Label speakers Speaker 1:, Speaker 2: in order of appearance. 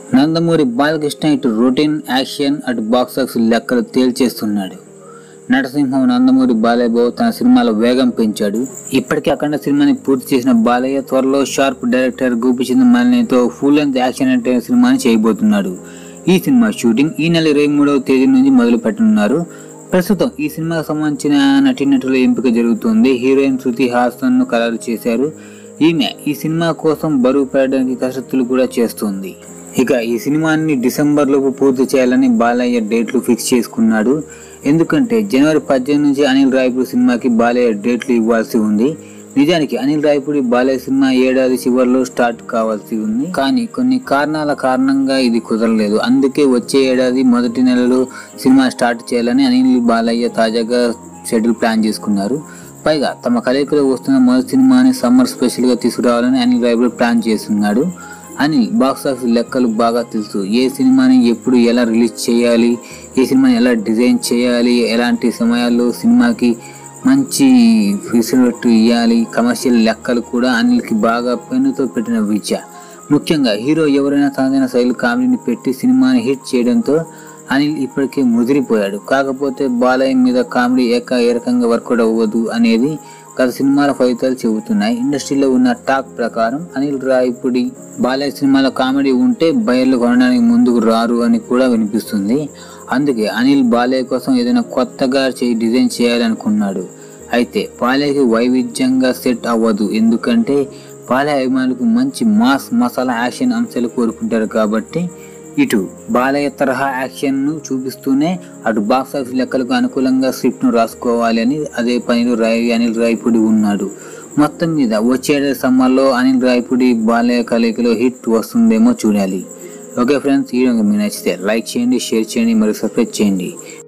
Speaker 1: నందమూరి బాలకృష్ణ ఇటు routine action అటు box office లెక్కలు తేల్చేస్తున్నాడు నటసింహం నందమూరి బాలయ్య బాబు తన సినిమాలో వేగం పెంచాడు ఇప్పటికే అఖండ సినిమాని పూర్తి చేసిన బాలయ్య త్వరలో షార్ప్ డైరెక్టర్ గోపిచంద్ మలినేతో ఫుల్ లెంత్ యాక్షన్ అంటే సినిమాని చేయబోతున్నాడు ఈ సినిమా షూటింగ్ ఈ నెల ఇరవై మూడవ తేదీ నుంచి మొదలు పెట్టనున్నారు ప్రస్తుతం ఈ సినిమాకు సంబంధించిన నటీనటుల ఎంపిక జరుగుతుంది హీరోయిన్ శృతి హాసన్ ను ఖరారు చేశారు ఈమె ఈ సినిమా కోసం బరువు పెరగడానికి కసరత్తులు కూడా చేస్తుంది ఇక ఈ సినిమాని డిసెంబర్ లోపు పూర్తి చేయాలని బాలయ్య డేట్లు ఫిక్స్ చేసుకున్నాడు ఎందుకంటే జనవరి పద్దెనిమిది నుంచి అనిల్ రాయపూడి సినిమాకి బాలయ్య డేట్లు ఇవ్వాల్సి ఉంది నిజానికి అనిల్ రాయపూడి బాలయ్య సినిమా ఏడాది చివరిలో స్టార్ట్ కావాల్సి ఉంది కానీ కొన్ని కారణాల కారణంగా ఇది కుదరలేదు అందుకే వచ్చే ఏడాది మొదటి నెలలో సినిమా స్టార్ట్ చేయాలని అనిల్ బాలయ్య తాజాగా షెడ్యూల్ ప్లాన్ చేసుకున్నారు పైగా తమ కలయికలో వస్తున్న మొదటి సినిమాని సమ్మర్ స్పెషల్ గా తీసుకురావాలని అనిల్ రాయపూడి ప్లాన్ చేస్తున్నాడు అనిల్ బాక్స్ ఆఫీస్ లెక్కలు బాగా తెలుసు ఏ సినిమాని ఎప్పుడు ఎలా రిలీజ్ చేయాలి ఏ సినిమాని ఎలా డిజైన్ చేయాలి ఎలాంటి సమయాల్లో సినిమాకి మంచి ఫెసిలిటీ ఇవ్వాలి కమర్షియల్ లెక్కలు కూడా అనిల్కి బాగా పెన్నుతో పెట్టిన విద్య ముఖ్యంగా హీరో ఎవరైనా తనదైన శైలి కామెడీని పెట్టి సినిమాని హిట్ చేయడంతో అనిల్ ఇప్పటికే ముదిరిపోయాడు కాకపోతే బాలయ్య మీద కామెడీ ఏక ఏ రకంగా వర్కౌట్ అవ్వదు అనేది గత సినిమాల ఫలితాలు చెబుతున్నాయి ఇండస్ట్రీలో ఉన్న టాక్ ప్రకారం అనిల్ రాయపుడి బాలయ్య సినిమాలో కామెడీ ఉంటే బయర్లు కొనడానికి ముందుకు రారు అని కూడా వినిపిస్తుంది అందుకే అనిల్ బాలయ్య కోసం ఏదైనా కొత్తగా చేయి డిజైన్ చేయాలనుకున్నాడు అయితే బాలయ్యకి వైవిధ్యంగా సెట్ అవ్వదు ఎందుకంటే బాలయ్య అభిమానులకు మంచి మాస్ మసాలా యాక్షన్ అంశాలు కోరుకుంటారు కాబట్టి ఇటు బాలయ్య తరహా యాక్షన్ ను చూపిస్తూనే అటు బాక్స్ ఆఫీస్ లెక్కలకు అనుకూలంగా స్క్రిప్ట్ ను రాసుకోవాలి అని అదే పనిలో రాయి అనిల్ రాయపూడి ఉన్నాడు మొత్తం మీద వచ్చే సమ్మర్లో అనిల్ రాయపూడి బాలయ్య కలయికలో హిట్ వస్తుందేమో చూడాలి ఓకే ఫ్రెండ్స్ ఈ వీడియో మీకు నచ్చితే లైక్ చేయండి షేర్ చేయండి మరియు సబ్స్క్రైబ్ చేయండి